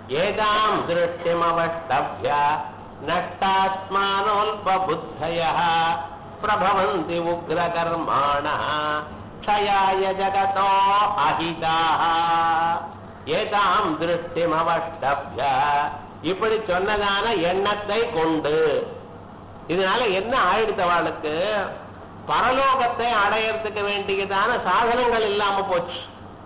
ஏதாம் திருஷ்டிமவஷ்டவ்ய நஷ்டாத்மானோல்பபுத்தய பிரபவந்தி உக்ரகர்மாண க்ஷயாய ஜகதோ அஹிதாக ஏதாம் திருஷ்டிமவஷ்டவ்ய இப்படி சொன்னதான எண்ணத்தை கொண்டு இதனால என்ன ஆயிடுத்தவாளுக்கு பரலோகத்தை அடையறதுக்கு வேண்டியதான சாதனங்கள் இல்லாம போச்சு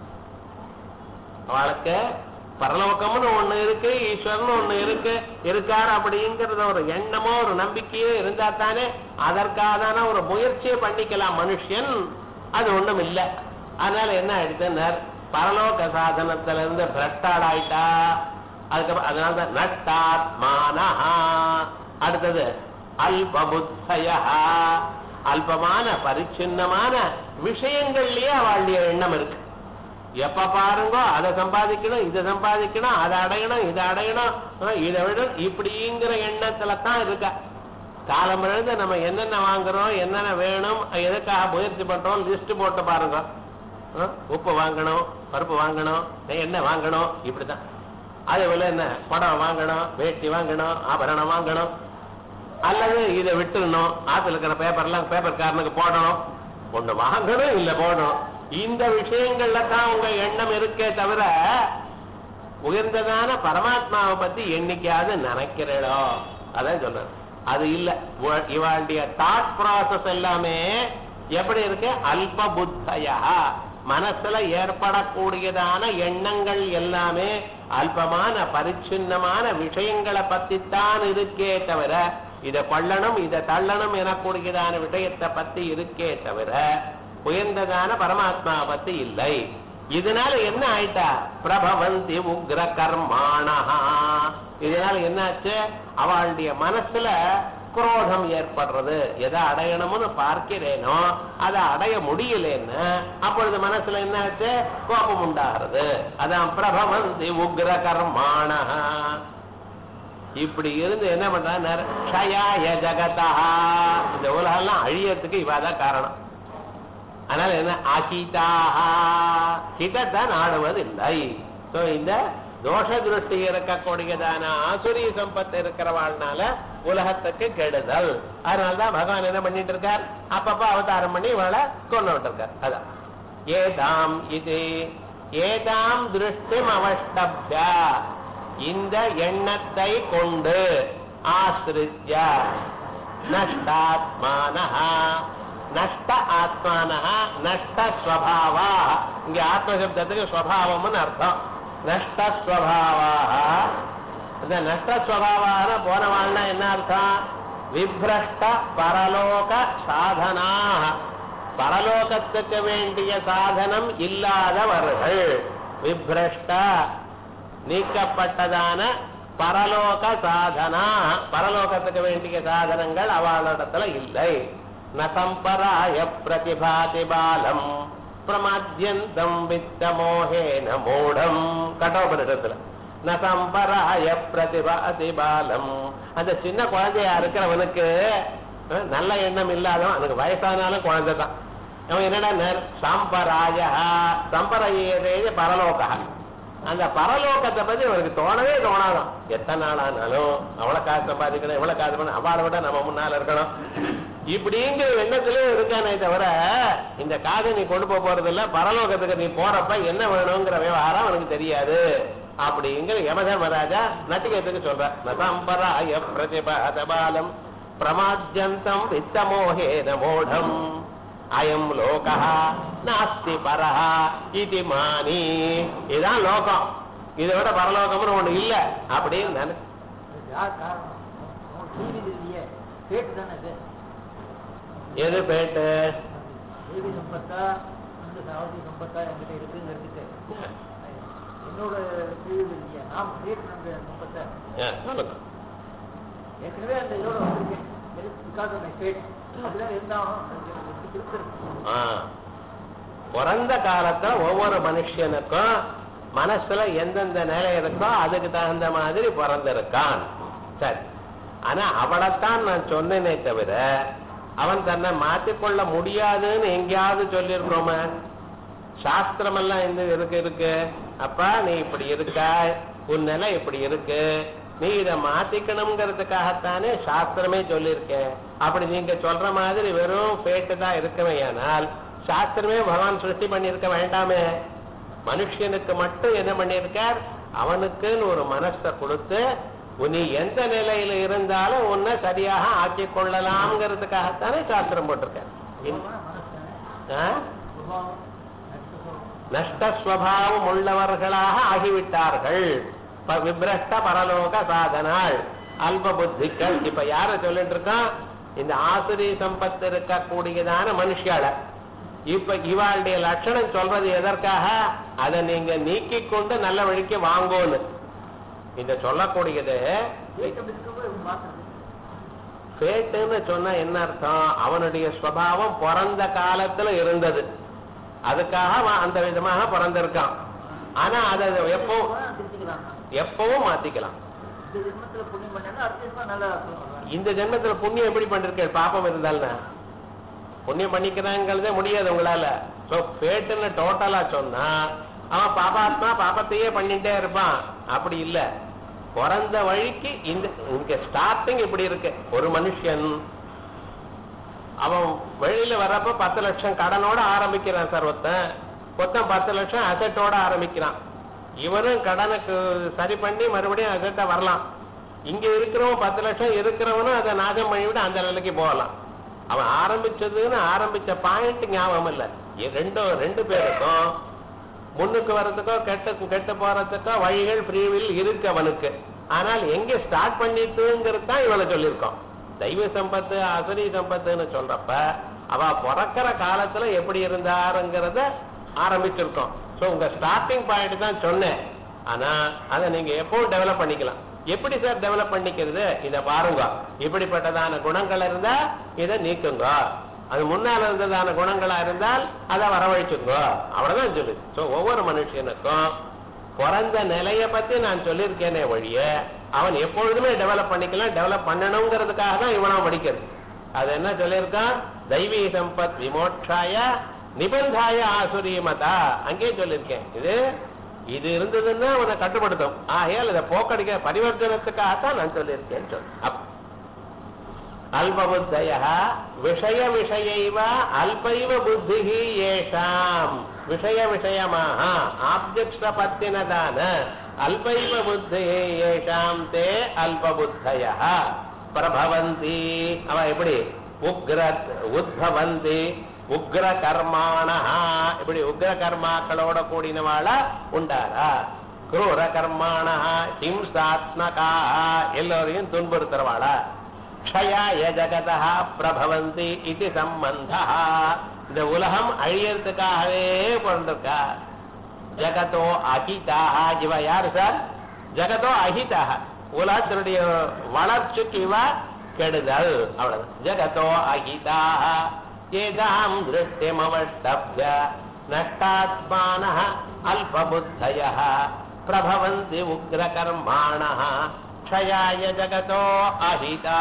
அவளுக்கு பரலோகம்னு ஒண்ணு இருக்கு ஈஸ்வரன் ஒண்ணு இருக்கு இருக்கார் அப்படிங்கறத ஒரு எண்ணமோ ஒரு நம்பிக்கையோ இருந்தா தானே அதற்கான ஒரு முயற்சியை பண்ணிக்கலாம் மனுஷன் அது ஒண்ணும் இல்ல அதனால என்ன ஆயிடுச்சுன்னார் பரலோக சாதனத்துல இருந்து பிரஷ்டாடாயிட்டா அதுக்கப்புறம் அதனாலதான் நட்டாத்மானா அடுத்தது அல்பபுத்தய அல்பமான பரிச்சின்னமான விஷயங்கள்லயே அவளுடைய எண்ணம் இருக்கு எப்ப பாருங்க அதை சம்பாதிக்கணும் இதை சம்பாதிக்கணும் அதை அடையணும் இதை அடையணும் அஹ் இதை விட இப்படிங்கிற எண்ணத்துல தான் இருக்கா காலம் எழுந்து நம்ம என்னென்ன வாங்குறோம் என்னென்ன வேணும் எதுக்காக முயற்சி பண்றோம் லிஸ்ட் போட்டு பாருங்க அஹ் உப்பு வாங்கணும் பருப்பு வாங்கணும் எண்ணெய் வாங்கணும் இப்படிதான் அதே போல என்ன படம் வாங்கணும் வேட்டி வாங்கணும் ஆபரணம் வாங்கணும் அல்லது இதை விட்டுறணும் ஆத்துல இருக்கிற பேப்பர்லாம் பேப்பர் காரனுக்கு போடணும் ஒண்ணு வாங்கணும் இல்ல போடணும் இந்த விஷயங்கள்ல தான் உங்க எண்ணம் இருக்கே தவிர உயர்ந்ததான பரமாத்மாவை பத்தி என்னைக்காவது நினைக்கிறீளோ அதான் சொல்றேன் அது இல்ல உ- இவாளுடைய தாட் ப்ராசஸ் எல்லாமே எப்படி இருக்கு அல்ப புத்தயா மனசுல ஏற்படக்கூடியதான எண்ணங்கள் எல்லாமே அல்பமான பரிச்சின்னமான விஷயங்களை பத்தித்தான் இருக்கே தவிர இதை கொள்ளணும் இதை தள்ளணும் எனக்கூடியதான விஷயத்தை பத்தி இருக்கே தவிர உயர்ந்ததான பரமாத்மா பத்தி இல்லை இதனால என்ன ஆயிட்டா பிரபவந்தி உக்ர கர்மாணா இதனால என்னாச்சு அவளுடைய மனசுல குரோதம் ஏற்படுறது எதை அடையணும்னு பார்க்கிறேனோ அதை அடைய முடியலன்னு அப்பொழுது மனசுல என்னாச்சு கோபம் உண்டாகிறது அதான் பிரபவந்தி உக்ர கர்மாணா இப்படி இருந்து என்ன பண்றாரு க்ஷயாய ஜகதா இந்த உலகெல்லாம் அழியறதுக்கு இவாதான் காரணம் அதனால என்ன அகிதாக ஹிதத்தை நாடுவதில்லை சோ இந்த தோஷ திருஷ்டி இருக்கக்கூடியதான ஆசுரி சம்பத்து இருக்கிறவாள்னால உலகத்துக்கு கெடுதல் அதனாலதான் பகவான் என்ன பண்ணிட்டு இருக்கார் அப்பப்ப அவதாரம் பண்ணி இவளை கொண்டு இருக்கார் அதான் ஏதாம் இது ஏதாம் திருஷ்டிம் அவஷ்டப்யா இந்த எண்ணத்தை கொண்டு ஆசிரித்ய நஷ்டாத்மானஹ நஷ்ட ஆத்மானஹ நஷ்ட ஸ்வபாவா இங்க ஆத்மசப்தத்துக்கு ஸ்வபாவம்னு அர்த்தம் நஷ்ட ஸ்வபாவா இந்த நஷ்ட ஸ்வபாவான போனவாள்னா என்ன அர்த்தம் விப்ரஷ்ட பரலோக சாதனா பரலோகத்துக்கு வேண்டிய சாதனம் இல்லாதவர்கள் விப்ரஷ்ட நீக்கப்பட்டதான பரலோக சாதனா பரலோகத்துக்கு வேண்டிய சாதனங்கள் அவளிடத்துல இல்லை நசம்பராய பிரதிபாதி பாலம் பிரமாத்யந்தம் வித்த மோகேன மூடம் கட்டோபனிடத்துல நசம்பராய பிரதிபாதி பாலம் அந்த சின்ன குழந்தையா இருக்கிறவனுக்கு அஹ், நல்ல எண்ணம் இல்லாதவன் அவனுக்கு வயசானாலும் குழந்தை தான் அவன் என்னடா சம்பராய சம்பரையே பரலோகா அந்த பரலோகத்தை பத்தி அவனுக்கு தோணவே தோணாதான் எத்தனை நாள் ஆனாலும் அவளை காசு சம்பாதிக்கணும் இவ்வளவு காசு பண்ண அவளை விட நம்ம முன்னால இருக்கணும் இப்படிங்கிற எண்ணத்திலே இருக்கானே தவிர இந்த காதை நீ கொண்டு போக போறது இல்ல பரலோகத்துக்கு நீ போறப்ப என்ன வேணுங்கிற விவகாரம் அவனுக்கு தெரியாது அப்படிங்கிற யமதர்மராஜா நட்டிகத்துக்கு சொல்ற நசம்பராய பிரதிபாதபாலம் பிரமாத்யந்தம் வித்தமோகேன மூடம் அயம் லோகா நாஸ்தி பரஹ இது மானி இதுதான் லோகம் இதை விட பரலோகம்னு ஒண்ணு இல்ல அப்படின்னு நினை யார் காரணம் அவன் டிவியில் இல்லையே கேட்டு தானே இது எது பேட்டு தேவி சம்பத்தா இந்த சாவதி சம்பத்தா என்கிட்ட இருக்குங்கிறதுக்கு என்னோட டிவியில் இல்லையே நாம் கேட்டு நம்ம சம்பத்தை ஆ, சொல்லுங்க ஏற்கனவே அந்த இதோட வந்திருக்கேன் பிகாஸ் ஆஃப் மை ஃபேட் அப்படிதான் இருந்தாலும் திருப்தி இருக்கு ஆ. பிறந்த காலத்துல ஒவ்வொரு மனுஷனுக்கும் மனசுல எந்தெந்த நிலை இருக்கோ அதுக்கு தகுந்த மாதிரி பிறந்திருக்கான் சரி ஆனா அவளைத்தான் நான் சொன்னேனே தவிர அவன் தன்னை மாத்திக்கொள்ள முடியாதுன்னு எங்கேயாவது சொல்லியிருக்கோமே சாஸ்திரம் எல்லாம் இந்த இருக்கு இருக்கு அப்பா நீ இப்படி இருக்காய் உன் நிலை இப்படி இருக்கு நீ இதை மாத்திக்கணுங்கிறதுக்காகத்தானே சாஸ்திரமே சொல்லியிருக்கேன் அப்படி நீங்க சொல்ற மாதிரி வெறும் பேட்டு தான் இருக்கவையானால் சாஸ்திரமே பகவான் சிருஷ்டி பண்ணியிருக்க வேண்டாமே மனுஷனுக்கு மட்டும் என்ன பண்ணியிருக்கார் அவனுக்குன்னு ஒரு மனசை கொடுத்து நீ எந்த நிலையில இருந்தாலும் உன்னை சரியாக ஆக்கிக் கொள்ளலாம்ங்கிறதுக்காகத்தானே சாஸ்திரம் போட்டிருக்கார் மனசு ஆ? சுபாவம் நஷ்ட சுபாவம் நஷ்டஸ்வபாவம் உள்ளவர்களாக ஆகிவிட்டார்கள் ப- விப்ரஷ்ட பரலோக சாதனாள் அல்ப புத்திகள் இப்ப யார சொல்லிட்டு இருக்கோம் இந்த ஆசிரிய சம்பத்து இருக்கக்கூடியதான மனுஷால இப்ப இவாளுடைய லட்சணம் சொல்றது எதற்காக அதை நீங்க நீக்கிக் கொண்டு நல்ல வழிக்கு வாங்கோன்னு இந்த சொல்லக்கூடியது ஏக்கம் இருக்கிறப்ப மாத்துறது ஃபேட்டுன்னு சொன்னா என்ன அர்த்தம் அவனுடைய ஸ்வபாவம் பிறந்த காலத்துல இருந்தது அதுக்காக அவன் அந்த விதமாக பிறந்திருக்கான் ஆனா அதை எப்போ திருத்திக்கலாம் எப்பவும் மாத்திக்கலாம் இந்த ஜென்மத்துல புண்ணியம் பண்ணா அடுத்த ஜென்மம் நல்லா இருக்கும் இந்த ஜென்மத்துல புண்ணியம் எப்படி பண்ணிருக்க பாப்பம் இருந்தாலும் புண்ணியம் பண்ணிக்கிறாங்கிறதே முடியாது உங்களால சோ ஃபேட்டுன்னு டோட்டலா சொன்னா அவன் பாபாத்மா பாபத்தையே பண்ணிட்டே இருப்பான் அப்படி இல்ல பிறந்த வழிக்கு இந்த இங்க ஸ்டார்டிங் இப்படி இருக்கு ஒரு மனுஷன் அவன் வெளியில வர்றப்ப பத்து லட்சம் கடனோட ஆரம்பிக்கிறான் சார் ஒருத்தன் ஒருத்தன் பத்து லட்சம் அசட்டோட ஆரம்பிக்கிறான் இவனும் கடனுக்கு சரி பண்ணி மறுபடியும் அசட்ட வரலாம் இங்க இருக்கிறவன் பத்து லட்சம் இருக்கிறவனும் அதை நாசம் பண்ணிவிட்டு அந்த நிலைக்கு போகலாம் அவன் ஆரம்பிச்சதுன்னு ஆரம்பிச்ச பாயிண்ட் ஞாபகம் இல்ல இ- ரெண்டும் ரெண்டு பேருக்கும் முன்னுக்கு வர்றதுக்கோ கெட்ட கெட்டு போறதுக்கோ வழிகள் ஃப்ரீவில் இருக்கு அவனுக்கு ஆனால் எங்க ஸ்டார்ட் பண்ணிட்டுங்கிறது தான் இவளை சொல்லியிருக்கோம் தெய்வ சம்பத்து அசரி சம்பத்துன்னு சொல்றப்ப அவ பிறக்கிற காலத்துல எப்படி இருந்தாருங்கிறத ஆரம்பிச்சிருக்கோம் சோ உங்க ஸ்டார்டிங் பாயிண்ட் தான் சொன்னேன் ஆனா அதை நீங்க எப்பவும் டெவலப் பண்ணிக்கலாம் எப்படி சார் டெவலப் பண்ணிக்கிறது இத பாருங்க இப்படிப்பட்டதான குணங்கள் இருந்தா இதை நீக்குங்க அது முன்னால இருந்ததான குணங்களா இருந்தால் அதை வரவழைச்சுங்க அவ்வளவுதான் சொல்லு சோ ஒவ்வொரு மனுஷனுக்கும் பிறந்த நிலைய பத்தி நான் சொல்லியிருக்கேனே ஒழிய அவன் எப்பொழுதுமே டெவலப் பண்ணிக்கலாம் டெவலப் பண்ணணுங்கிறதுக்காக தான் இவனும் படிக்கிறது அது என்ன சொல்லியிருக்கான் தெய்வீ சம்பத் விமோட்சாய நிபந்தாய ஆசுரி மதா அங்கேயே சொல்லியிருக்கேன் இது இது இருந்ததுன்னா அவனை கட்டுப்படுத்தும் ஆகையால் இதை போக்கடிக்க பரிவர்த்தனத்துக்காகத்தான் நான் சொல்லியிருக்கேன்னு சொல்லு அப்ப அல்பபுத்தய விஷய விஷயைவ அல்பைவ புத்தி ஏஷாம் விஷய விஷயமாக ஆப்ஜெக்ட்ஸ பத்தினதான அல்பைவ புத்தி ஏஷாம் தே அல்பபுத்தய பிரபவந்தி அவ எப்படி உக்ர உத்பவந்தி உக்ர கர்மான இப்படி உக்ர கர்மாக்களோட கூடினவாள உண்டாரா குரூர கர்மான ஹிம்சாத்மகா எல்லோரையும் துன்புறுத்துறவாளா க்ஷயாய ஜகதா பிரபவந்தி இது சம்பந்தா இந்த உலகம் அழியறதுக்காகவே பிறந்திருக்கா ஜகதோ அகிதா இவ யாரு சார் ஜகதோ அகிதா உலகத்தினுடைய வளர்ச்சிக்கு இவ கெடுதல் அவ்வளவு ஜகதோ அகிதா ஏதாம் திருஷ்டிமவஷ்டப்ய நஷ்டாத்மான அல்பபுத்தய பிரபவந்தி உக்ரகர்மாண க்ஷயாய ஜகதோ அஹிதா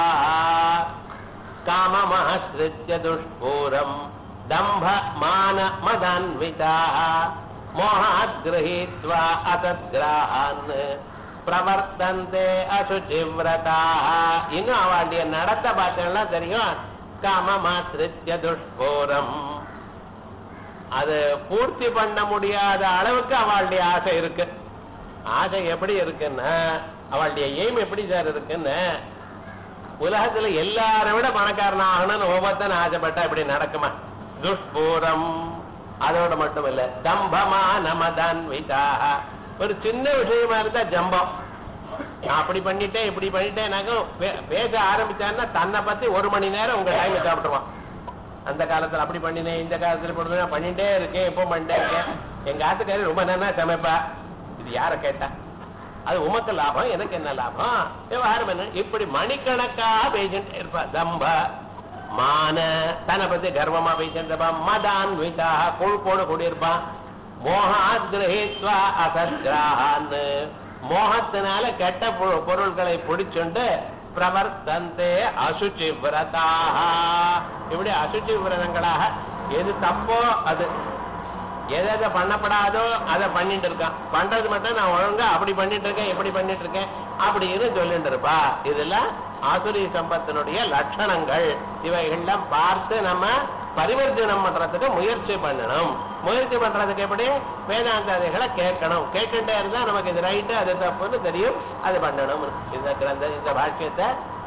காமமாஸ்ரித்ய துஷ்பூரம் தம்ப மான மதான்விதாः மோகாத் கிரஹீத்வா அசத்கிராஹான் பிரவர்த்தந்தே அசுச்சிவிரதாக இன்னும் அவளுடைய நடத்த பார்த்தோம்னா தெரியும் காமமாஸ்ரித்ய துஷ்பூரம் அது பூர்த்தி பண்ண முடியாத அளவுக்கு அவளுடைய ஆசை இருக்கு ஆசை எப்படி இருக்குன்னா அவளுடைய எய்ம் எப்படி சார் இருக்குன்னு உலகத்துல எல்லாரை விட பணக்காரன் ஆகணும்னு ஒவ்வொருத்தன் ஆசைப்பட்டா இப்படி நடக்குமா துஷ்பூரம் அதோட மட்டும் இல்ல தம்பமான மதன்விதாக ஒரு சின்ன விஷயமா இருந்தா ஜம்பம் நான் அப்படி பண்ணிட்டேன் இப்படி பண்ணிட்டேன் பேச ஆரம்பிச்சான்னா தன்னை பத்தி ஒரு மணி நேரம் உங்க டைம் சாப்பிட்டுருவான் அந்த காலத்துல அப்படி பண்ணினேன் இந்த காலத்துல இப்படி பண்ணேன், பண்ணிட்டே இருக்கேன் இப்போ பண்ணிட்டே இருக்கேன் எங்க ஆத்துக்காரி ரொம்ப நல்லா சமைப்பா இது யார கேட்டா அது உமக்கு லாபம் எனக்கு என்ன லாபம் விவகாரம் என்ன இப்படி மணிக்கணக்காக பேசிட்டு இருப்பா தம்ப மான தன்னை பத்தி கர்வமா பேசிட்டு இருப்பான் மதான் விதா கொழுப்போடு கூடியிருப்பான் மோகாத் கிரகித்வா அசத்கிராஹான் மோகத்தினால கெட்ட பொ- பொருள்களை பிடிச்சுண்டு பிரவர்த்தந்தே அசுச்சி விரதாக இப்படி அசுச்சி விரதங்களாக எது தப்போ அது எதை எதை பண்ணப்படாதோ அதை பண்ணிட்டு இருக்கான் பண்றது மட்டும் நான் ஒழுங்கா அப்படி பண்ணிட்டு இருக்கேன் இப்படி பண்ணிட்டு இருக்கேன் அப்படின்னு சொல்லிட்டு இருப்பா இதெல்லாம் ஆசுரி சம்பத்தினுடைய லட்சணங்கள் இவைகள்லாம் பார்த்து நம்ம பரிவர்த்தனம் பண்றதுக்கு முயற்சி பண்ணணும் முயற்சி பண்றதுக்கு எப்படி வேதாந்தாதிகளை கேட்கணும் கேட்டுட்டே இருந்தா நமக்கு இது ரைட்டு அது தப்புன்னு தெரியும் அது பண்ணணும் இந்த கிரந்த இந்த பாஷ்யத்தை